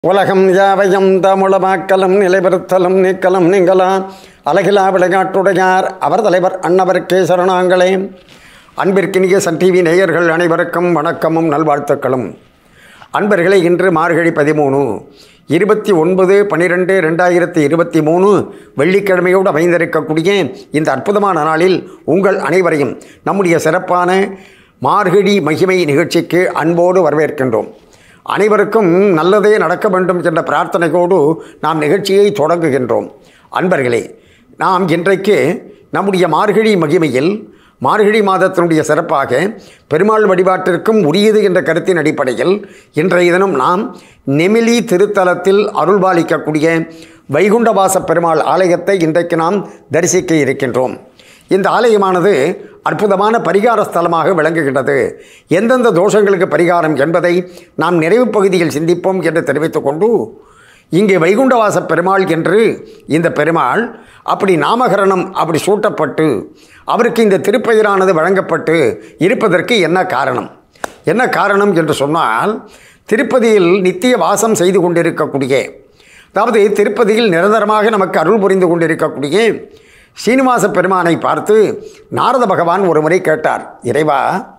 உலகம் யாவையும் தமிழமாக்கலும் நிலைபெறுத்தலும் நீக்கலும் நீங்களாம் அழகிலா விளையாட்டுடையார் அவர் தலைவர் அன்னவருக்கே சரணாங்களே அன்பிற்கினிய சன் டிவி நேயர்கள் அனைவருக்கும் வணக்கமும் நல்வாழ்த்துக்களும் அன்பர்களே இன்று மார்கழி பதிமூணு இருபத்தி ஒன்பது பன்னிரெண்டு ரெண்டாயிரத்தி இருபத்தி மூணு வெள்ளிக்கிழமையோடு அமைந்திருக்கக்கூடிய இந்த அற்புதமான நாளில் உங்கள் அனைவரையும் நம்முடைய சிறப்பான மார்கழி மகிமை நிகழ்ச்சிக்கு அன்போடு வரவேற்கின்றோம் அனைவருக்கும் நல்லதே நடக்க வேண்டும் என்ற பிரார்த்தனையோடு நாம் நிகழ்ச்சியை தொடங்குகின்றோம் அன்பர்களே நாம் இன்றைக்கு நம்முடைய மார்கழி மகிமையில் மார்கழி மாதத்தினுடைய சிறப்பாக பெருமாள் வழிபாட்டிற்கும் உரியது என்ற கருத்தின் அடிப்படையில் இன்றைய தினம் நாம் நெமிலி திருத்தலத்தில் அருள்பாலிக்கக்கூடிய வைகுண்டவாச பெருமாள் ஆலயத்தை இன்றைக்கு நாம் தரிசிக்க இருக்கின்றோம் இந்த ஆலயமானது அற்புதமான பரிகார ஸ்தலமாக விளங்குகின்றது எந்தெந்த தோஷங்களுக்கு பரிகாரம் என்பதை நாம் நிறைவு பகுதியில் சிந்திப்போம் என்று தெரிவித்துக் கொண்டு இங்கே வைகுண்டவாச பெருமாள் என்று இந்த பெருமாள் அப்படி நாமகரணம் அப்படி சூட்டப்பட்டு அவருக்கு இந்த திருப்பெயரானது வழங்கப்பட்டு இருப்பதற்கு என்ன காரணம் என்ன காரணம் என்று சொன்னால் திருப்பதியில் நித்திய வாசம் செய்து கொண்டிருக்கக்கூடிய அதாவது திருப்பதியில் நிரந்தரமாக நமக்கு அருள் புரிந்து கொண்டிருக்கக்கூடிய சீனிவாச பெருமானை பார்த்து நாரத பகவான் ஒரு முறை கேட்டார் இறைவா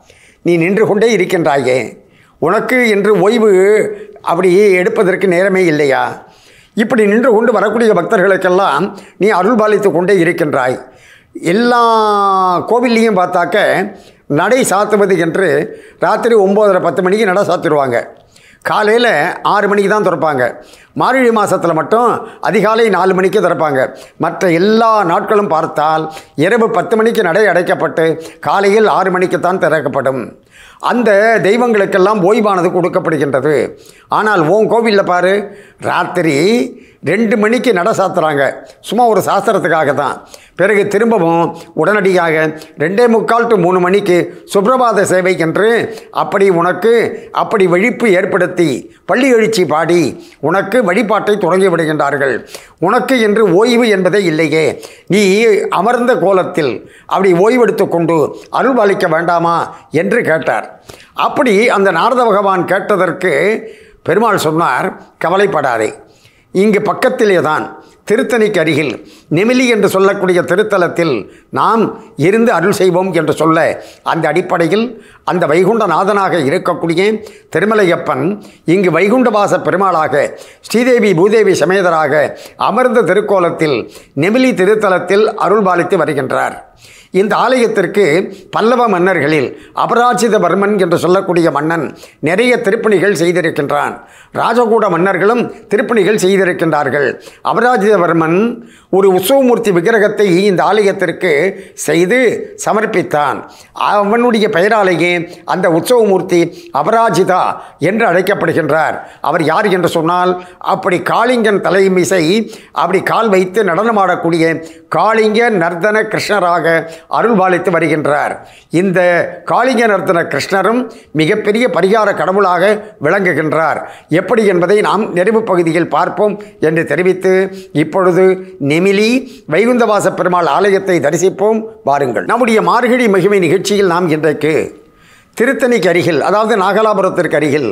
நீ நின்று கொண்டே இருக்கின்றாயே உனக்கு என்று ஓய்வு அப்படி எடுப்பதற்கு நேரமே இல்லையா இப்படி நின்று கொண்டு வரக்கூடிய பக்தர்களுக்கெல்லாம் நீ அருள் பாலித்து கொண்டே இருக்கின்றாய் எல்லா கோவில்லையும் பார்த்தாக்க நடை சாத்துவது என்று ராத்திரி ஒம்போதரை பத்து மணிக்கு நடை சாத்திடுவாங்க காலையில் ஆறு மணிக்கு தான் திறப்பாங்க மார்கழி மாதத்தில் மட்டும் அதிகாலை நாலு மணிக்கு திறப்பாங்க மற்ற எல்லா நாட்களும் பார்த்தால் இரவு பத்து மணிக்கு நடை அடைக்கப்பட்டு காலையில் ஆறு மணிக்கு தான் திறக்கப்படும் அந்த தெய்வங்களுக்கெல்லாம் ஓய்வானது கொடுக்கப்படுகின்றது ஆனால் ஓன் கோவிலில் பாரு ராத்திரி ரெண்டு மணிக்கு நட சாத்துறாங்க சும்மா ஒரு சாஸ்திரத்துக்காக தான் பிறகு திரும்பவும் உடனடியாக ரெண்டே முக்கால் டு மூணு மணிக்கு சுப்பிரபாத சேவை என்று அப்படி உனக்கு அப்படி விழிப்பு ஏற்படுத்தி பள்ளி எழுச்சி பாடி உனக்கு வழிபாட்டை தொடங்கி விடுகின்றார்கள் உனக்கு என்று ஓய்வு என்பதே இல்லையே நீ அமர்ந்த கோலத்தில் அப்படி ஓய்வெடுத்து கொண்டு அருள்பாலிக்க வேண்டாமா என்று கேட்டார் அப்படி அந்த நாரத பகவான் கேட்டதற்கு பெருமாள் சொன்னார் கவலைப்படாதே இங்கு பக்கத்திலே தான் திருத்தணிக்கு அருகில் நெமிலி என்று சொல்லக்கூடிய திருத்தலத்தில் நாம் இருந்து அருள் செய்வோம் என்று சொல்ல அந்த அடிப்படையில் அந்த வைகுண்டநாதனாக இருக்கக்கூடிய திருமலையப்பன் இங்கு வைகுண்டவாச பெருமாளாக ஸ்ரீதேவி பூதேவி சமேதராக அமர்ந்த திருக்கோலத்தில் நெமிலி திருத்தலத்தில் அருள்பாலித்து வருகின்றார் இந்த ஆலயத்திற்கு பல்லவ மன்னர்களில் அபராஜிதவர்மன் என்று சொல்லக்கூடிய மன்னன் நிறைய திருப்பணிகள் செய்திருக்கின்றான் ராஜகூட மன்னர்களும் திருப்பணிகள் செய்திருக்கின்றார்கள் அபராஜிதவர்மன் ஒரு உற்சவமூர்த்தி விக்கிரகத்தை இந்த ஆலயத்திற்கு செய்து சமர்ப்பித்தான் அவனுடைய பெயராலேயே அந்த உற்சவமூர்த்தி அபராஜிதா என்று அழைக்கப்படுகின்றார் அவர் யார் என்று சொன்னால் அப்படி காளிங்கன் தலைமிசை அப்படி கால் வைத்து நடனமாடக்கூடிய காளிங்க நர்தன கிருஷ்ணராக அருள்பாலித்து வருகின்றார் இந்த காளிங்க நர்த்தன கிருஷ்ணரும் மிகப்பெரிய பரிகார கடவுளாக விளங்குகின்றார் எப்படி என்பதை நாம் நிறைவு பகுதியில் பார்ப்போம் என்று தெரிவித்து இப்பொழுது நெமிலி வைகுந்தவாச பெருமாள் ஆலயத்தை தரிசிப்போம் வாருங்கள் நம்முடைய மார்கழி மகிமை நிகழ்ச்சியில் நாம் இன்றைக்கு திருத்தணிக்கு அருகில் அதாவது நாகலாபுரத்திற்கு அருகில்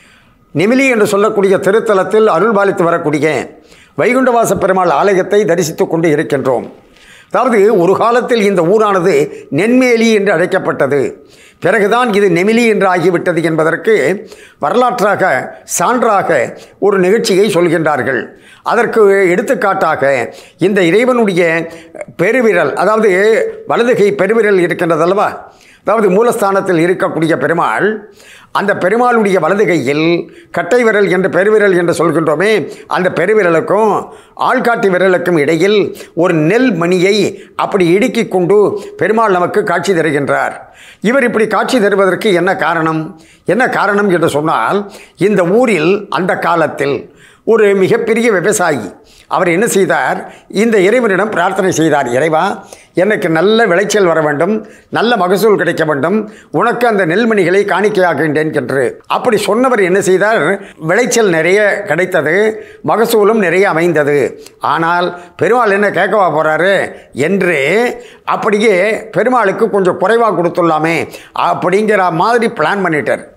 நெமிலி என்று சொல்லக்கூடிய திருத்தலத்தில் அருள்பாலித்து வரக்கூடிய வைகுண்டவாச பெருமாள் ஆலயத்தை தரிசித்து கொண்டு இருக்கின்றோம் அதாவது ஒரு காலத்தில் இந்த ஊரானது நென்மேலி என்று அழைக்கப்பட்டது பிறகுதான் இது நெமிலி என்று ஆகிவிட்டது என்பதற்கு வரலாற்றாக சான்றாக ஒரு நிகழ்ச்சியை சொல்கின்றார்கள் அதற்கு எடுத்துக்காட்டாக இந்த இறைவனுடைய பெருவிரல் அதாவது வலதுகை பெருவிரல் இருக்கின்றதல்லவா அதாவது மூலஸ்தானத்தில் இருக்கக்கூடிய பெருமாள் அந்த பெருமாளுடைய வலது கையில் கட்டை விரல் என்று பெருவிரல் என்று சொல்கின்றோமே அந்த பெருவிரலுக்கும் ஆள்காட்டி விரலுக்கும் இடையில் ஒரு நெல் மணியை அப்படி இடுக்கி கொண்டு பெருமாள் நமக்கு காட்சி தருகின்றார் இவர் இப்படி காட்சி தருவதற்கு என்ன காரணம் என்ன காரணம் என்று சொன்னால் இந்த ஊரில் அந்த காலத்தில் ஒரு மிகப்பெரிய விவசாயி அவர் என்ன செய்தார் இந்த இறைவனிடம் பிரார்த்தனை செய்தார் இறைவா எனக்கு நல்ல விளைச்சல் வர வேண்டும் நல்ல மகசூல் கிடைக்க வேண்டும் உனக்கு அந்த நெல்மணிகளை காணிக்கையாகின்றேன் என்று அப்படி சொன்னவர் என்ன செய்தார் விளைச்சல் நிறைய கிடைத்தது மகசூலும் நிறைய அமைந்தது ஆனால் பெருமாள் என்ன கேட்கவா போகிறாரு என்று அப்படியே பெருமாளுக்கு கொஞ்சம் குறைவாக கொடுத்துடலாமே அப்படிங்கிற மாதிரி பிளான் பண்ணிட்டார்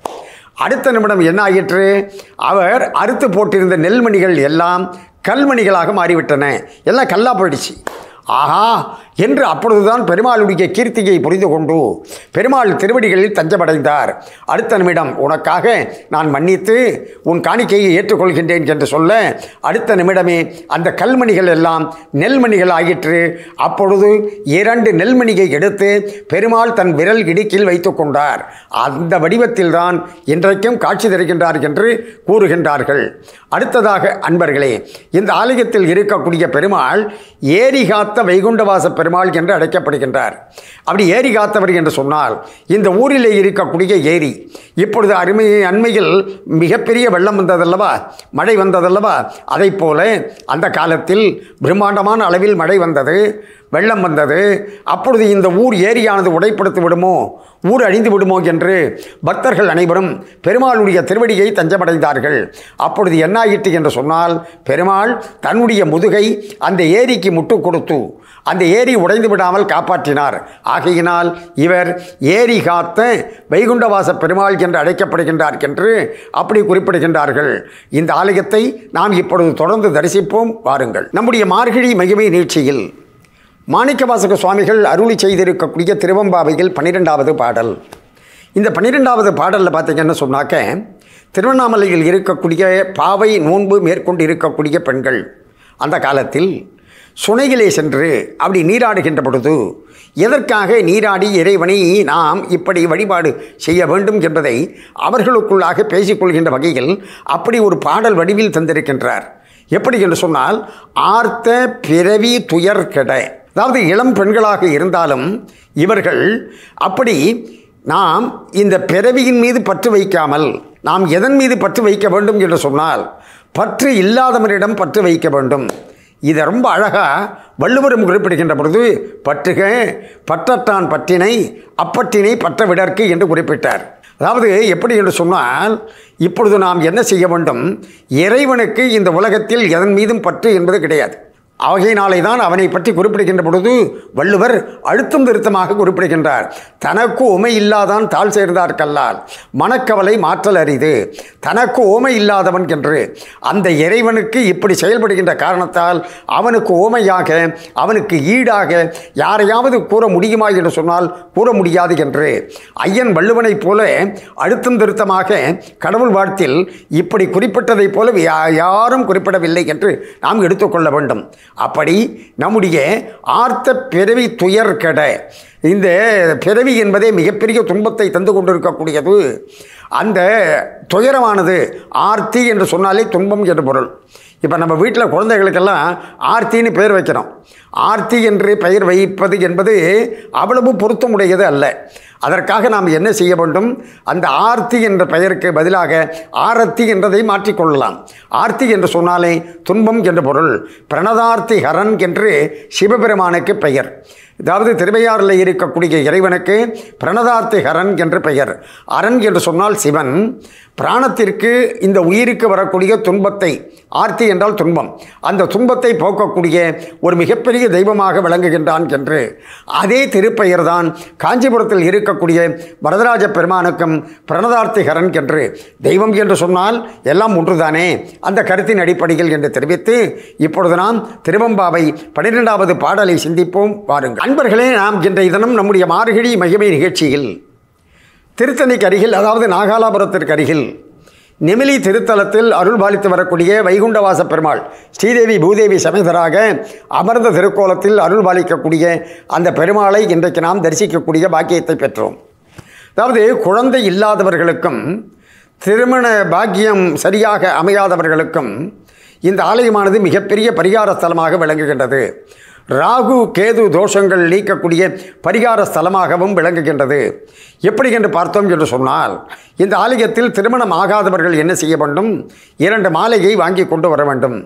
அடுத்த நிமிடம் என்ன ஆயிற்று அவர் அறுத்து போட்டிருந்த நெல்மணிகள் எல்லாம் கல்மணிகளாக மாறிவிட்டன எல்லாம் கல்லா போயிடுச்சு ஆஹா என்று அப்பொழுதுதான் பெருமாளுடைய கீர்த்தியை புரிந்து கொண்டு பெருமாள் திருவடிகளில் தஞ்சமடைந்தார் அடுத்த நிமிடம் உனக்காக நான் மன்னித்து உன் காணிக்கையை ஏற்றுக்கொள்கின்றேன் என்று சொல்ல அடுத்த நிமிடமே அந்த கல்மணிகள் எல்லாம் நெல்மணிகள் ஆயிற்று அப்பொழுது இரண்டு நெல்மணியை எடுத்து பெருமாள் தன் விரல் இடுக்கில் வைத்து கொண்டார் அந்த வடிவத்தில் தான் இன்றைக்கும் காட்சி தருகின்றார் என்று கூறுகின்றார்கள் அடுத்ததாக அன்பர்களே இந்த ஆலயத்தில் இருக்கக்கூடிய பெருமாள் ஏரி காத்த வைகுண்டவாச பெருமாள் என்று அழைக்கப்படுகின்றார் அப்படி ஏரி காத்தவர் என்று சொன்னால் இந்த ஊரிலே இருக்கக்கூடிய ஏரி இப்பொழுது அருமை அண்மையில் மிகப்பெரிய வெள்ளம் வந்ததல்லவா மழை வந்ததல்லவா அதைப் போல அந்த காலத்தில் பிரம்மாண்டமான அளவில் மழை வந்தது வெள்ளம் வந்தது அப்பொழுது இந்த ஊர் ஏரியானது உடைப்படுத்தி விடுமோ ஊர் அழிந்து விடுமோ என்று பக்தர்கள் அனைவரும் பெருமாளுடைய திருவடியை தஞ்சமடைந்தார்கள் அப்பொழுது என்னாயிற்று என்று சொன்னால் பெருமாள் தன்னுடைய முதுகை அந்த ஏரிக்கு முட்டு கொடுத்து அந்த ஏரி உடைந்து விடாமல் காப்பாற்றினார் ஆகையினால் இவர் ஏரி காத்த வைகுண்டவாச பெருமாள் என்று அழைக்கப்படுகின்றார் என்று அப்படி குறிப்பிடுகின்றார்கள் இந்த ஆலயத்தை நாம் இப்பொழுது தொடர்ந்து தரிசிப்போம் வாருங்கள் நம்முடைய மார்கழி மகிமை நீட்சியில் மாணிக்கவாசக சுவாமிகள் அருளி செய்திருக்கக்கூடிய திருவம்பாவையில் பன்னிரெண்டாவது பாடல் இந்த பன்னிரெண்டாவது பாடலில் பார்த்தீங்கன்னு சொன்னாக்க திருவண்ணாமலையில் இருக்கக்கூடிய பாவை நோன்பு மேற்கொண்டு இருக்கக்கூடிய பெண்கள் அந்த காலத்தில் சுனையிலே சென்று அப்படி நீராடுகின்ற பொழுது எதற்காக நீராடி இறைவனை நாம் இப்படி வழிபாடு செய்ய வேண்டும் என்பதை அவர்களுக்குள்ளாக பேசிக்கொள்கின்ற வகையில் அப்படி ஒரு பாடல் வடிவில் தந்திருக்கின்றார் எப்படி என்று சொன்னால் ஆர்த்த பிறவி துயர் கெட அதாவது இளம் பெண்களாக இருந்தாலும் இவர்கள் அப்படி நாம் இந்த பிறவியின் மீது பற்று வைக்காமல் நாம் எதன் மீது பற்று வைக்க வேண்டும் என்று சொன்னால் பற்று இல்லாதவனிடம் பற்று வைக்க வேண்டும் இதை ரொம்ப அழகாக வள்ளுவரும் குறிப்பிடுகின்ற பொழுது பற்றுக பற்றத்தான் பற்றினை அப்பற்றினை பற்ற விடற்கு என்று குறிப்பிட்டார் அதாவது எப்படி என்று சொன்னால் இப்பொழுது நாம் என்ன செய்ய வேண்டும் இறைவனுக்கு இந்த உலகத்தில் எதன் மீதும் பற்று என்பது கிடையாது ஆகையினாலே தான் அவனை பற்றி குறிப்பிடுகின்ற பொழுது வள்ளுவர் அழுத்தம் திருத்தமாக குறிப்பிடுகின்றார் தனக்கு உமை இல்லாதான் தாழ் சேர்ந்தார் கல்லால் மனக்கவலை மாற்றல் அரிது தனக்கு ஓமை இல்லாதவன் என்று அந்த இறைவனுக்கு இப்படி செயல்படுகின்ற காரணத்தால் அவனுக்கு ஓமையாக அவனுக்கு ஈடாக யாரையாவது கூற முடியுமா என்று சொன்னால் கூற முடியாது என்று ஐயன் வள்ளுவனைப் போல அழுத்தம் திருத்தமாக கடவுள் வாழ்த்தில் இப்படி குறிப்பிட்டதைப் போல யா- யாரும் குறிப்பிடவில்லை என்று நாம் எடுத்துக்கொள்ள வேண்டும் அப்படி நம்முடைய ஆர்த்த பிறவி துயர் கெட இந்த பிறவி என்பதே மிகப்பெரிய துன்பத்தை தந்து கொண்டிருக்கக்கூடியது அந்த துயரமானது ஆர்த்தி என்று சொன்னாலே துன்பம் என்று பொருள் இப்போ நம்ம வீட்டில் குழந்தைகளுக்கெல்லாம் ஆர்த்தின்னு பேர் வைக்கிறோம் ஆர்த்தி என்று பெயர் வைப்பது என்பது அவ்வளவு பொருத்தமுடையது அல்ல அதற்காக நாம் என்ன செய்ய வேண்டும் அந்த ஆர்த்தி என்ற பெயருக்கு பதிலாக ஆரத்தி என்றதை மாற்றிக்கொள்ளலாம் ஆர்த்தி என்று சொன்னாலே துன்பம் என்ற பொருள் பிரணதார்த்தி ஹரன் என்று சிவபெருமானுக்கு பெயர் அதாவது திருவையாறில் இருக்கக்கூடிய இறைவனுக்கு பிரணதார்த்தி ஹரன் என்று பெயர் அரண் என்று சொன்னால் சிவன் பிராணத்திற்கு இந்த உயிருக்கு வரக்கூடிய துன்பத்தை ஆர்த்தி என்றால் துன்பம் அந்த துன்பத்தை போக்கக்கூடிய ஒரு மிகப்பெரிய தெய்வமாக விளங்குகின்றான் என்று அதே திருப்பெயர் தான் காஞ்சிபுரத்தில் இருக்கக்கூடிய வரதராஜ பெருமானுக்கும் பிரணதார்த்தி ஹரன் என்று தெய்வம் என்று சொன்னால் எல்லாம் ஒன்றுதானே அந்த கருத்தின் அடிப்படையில் என்று தெரிவித்து இப்பொழுது நாம் திருவம்பாவை பன்னிரெண்டாவது பாடலை சிந்திப்போம் வாருங்கள் அன்பர்களே நாம் இன்றைய தினம் நம்முடைய மார்கழி மகிமை நிகழ்ச்சியில் திருத்தணிக்கு அருகில் அதாவது நாகாலாபுரத்திற்கு அருகில் நெமிலி திருத்தலத்தில் அருள் பாலித்து வரக்கூடிய வைகுண்டவாச பெருமாள் ஸ்ரீதேவி பூதேவி சமேதராக அமர்ந்த திருக்கோலத்தில் அருள் பாலிக்கக்கூடிய அந்த பெருமாளை இன்றைக்கு நாம் தரிசிக்கக்கூடிய பாக்கியத்தை பெற்றோம் அதாவது குழந்தை இல்லாதவர்களுக்கும் திருமண பாக்கியம் சரியாக அமையாதவர்களுக்கும் இந்த ஆலயமானது மிகப்பெரிய பரிகார ஸ்தலமாக விளங்குகின்றது ராகு கேது தோஷங்கள் நீக்கக்கூடிய பரிகார ஸ்தலமாகவும் விளங்குகின்றது எப்படி என்று பார்த்தோம் என்று சொன்னால் இந்த ஆலயத்தில் திருமணம் ஆகாதவர்கள் என்ன செய்ய வேண்டும் இரண்டு மாலையை வாங்கி கொண்டு வர வேண்டும்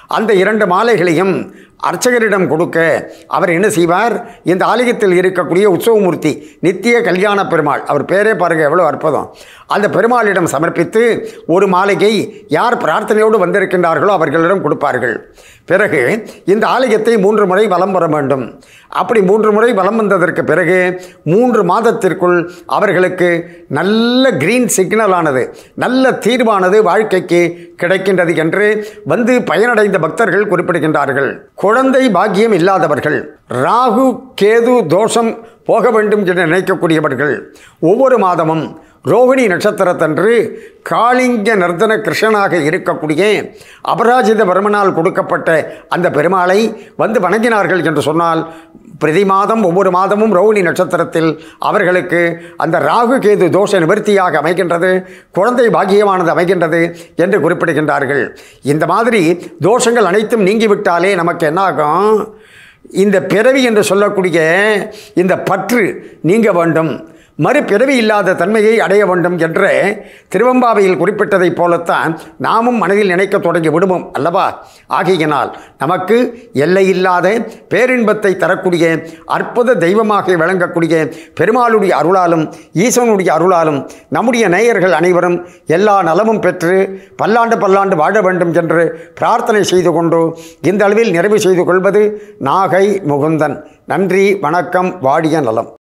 அந்த இரண்டு மாலைகளையும் அர்ச்சகரிடம் கொடுக்க அவர் என்ன செய்வார் இந்த ஆலயத்தில் இருக்கக்கூடிய உற்சவமூர்த்தி நித்திய கல்யாண பெருமாள் அவர் பேரே பாருங்க எவ்வளோ அற்புதம் அந்த பெருமாளிடம் சமர்ப்பித்து ஒரு மாலையை யார் பிரார்த்தனையோடு வந்திருக்கின்றார்களோ அவர்களிடம் கொடுப்பார்கள் பிறகு இந்த ஆலயத்தை மூன்று முறை வலம் வர வேண்டும் அப்படி மூன்று முறை வலம் வந்ததற்கு பிறகு மூன்று மாதத்திற்குள் அவர்களுக்கு நல்ல கிரீன் சிக்னலானது நல்ல தீர்வானது வாழ்க்கைக்கு கிடைக்கின்றது என்று வந்து பயனடைந்த பக்தர்கள் குறிப்பிடுகின்றார்கள் குழந்தை பாக்கியம் இல்லாதவர்கள் ராகு கேது தோஷம் போக வேண்டும் என்று நினைக்கக்கூடியவர்கள் ஒவ்வொரு மாதமும் ரோகிணி நட்சத்திரத்தன்று காளிங்க நர்தன கிருஷ்ணனாக இருக்கக்கூடிய அபராஜித வர்மனால் கொடுக்கப்பட்ட அந்த பெருமாளை வந்து வணங்கினார்கள் என்று சொன்னால் பிரதி மாதம் ஒவ்வொரு மாதமும் ரோகிணி நட்சத்திரத்தில் அவர்களுக்கு அந்த ராகு கேது தோஷ நிவர்த்தியாக அமைகின்றது குழந்தை பாக்கியமானது அமைகின்றது என்று குறிப்பிடுகின்றார்கள் இந்த மாதிரி தோஷங்கள் அனைத்தும் நீங்கிவிட்டாலே நமக்கு என்னாகும் இந்த பிறவி என்று சொல்லக்கூடிய இந்த பற்று நீங்க வேண்டும் மறுபிறவி இல்லாத தன்மையை அடைய வேண்டும் என்ற திருவம்பாவையில் குறிப்பிட்டதைப் போலத்தான் நாமும் மனதில் நினைக்க தொடங்கி விடுவோம் அல்லவா ஆகையினால் நமக்கு எல்லையில்லாத பேரின்பத்தை தரக்கூடிய அற்புத தெய்வமாக விளங்கக்கூடிய பெருமாளுடைய அருளாலும் ஈசனுடைய அருளாலும் நம்முடைய நேயர்கள் அனைவரும் எல்லா நலமும் பெற்று பல்லாண்டு பல்லாண்டு வாழ வேண்டும் என்று பிரார்த்தனை செய்து கொண்டு இந்த அளவில் நிறைவு செய்து கொள்வது நாகை முகுந்தன் நன்றி வணக்கம் வாடிய நலம்